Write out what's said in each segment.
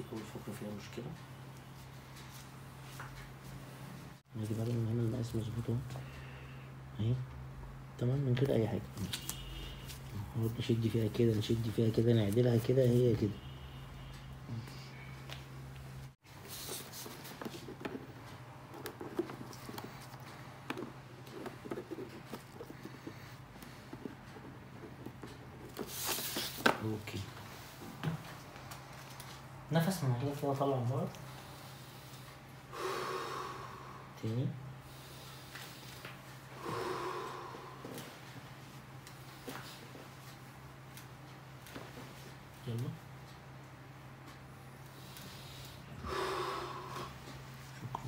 أول فقرة فيها مشكلة نجيب بالك من هنا المقاس مظبوط اهو اهي تمام من غير أي حاجة نقعد نشد فيها كده نشد فيها كده نعدلها كده هي كده اوكي نفس من هنا كده طلع بره تاني يلا شكرا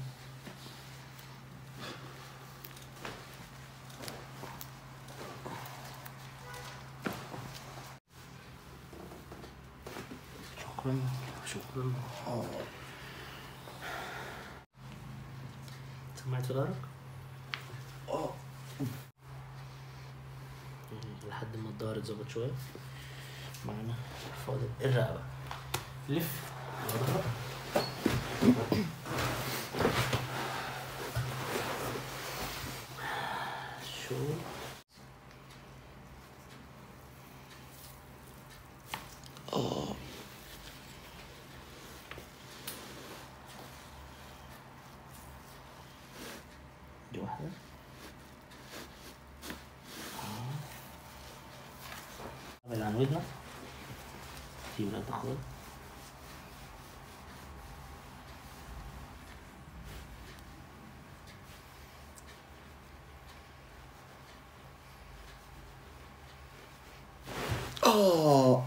شكرا شكرا سمعت في ظهرك؟ اه لحد ما الظهر اتظبط شوية معانا فاضل الرقبة لف واضغط. شو اه دي واحدة ابعد عن ودنك سيب القد خالص اه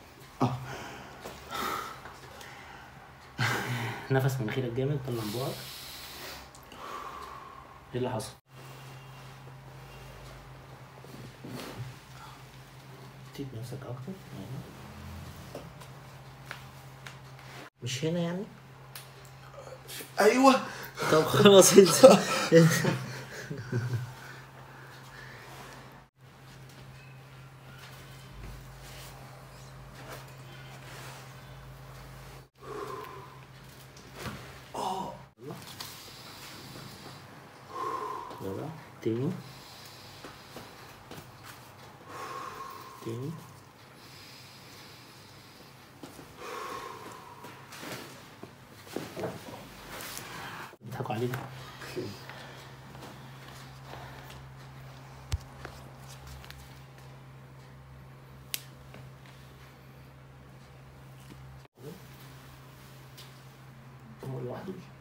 نفس من مناخيرك جامد طلع من بوقك ايه اللي حصل؟ سيب نفسك اكتر أيوة. مش هنا يعني؟ ايوه طب خلاص انت اه يلا تاني تاني بيضحكوا علينا هو لوحده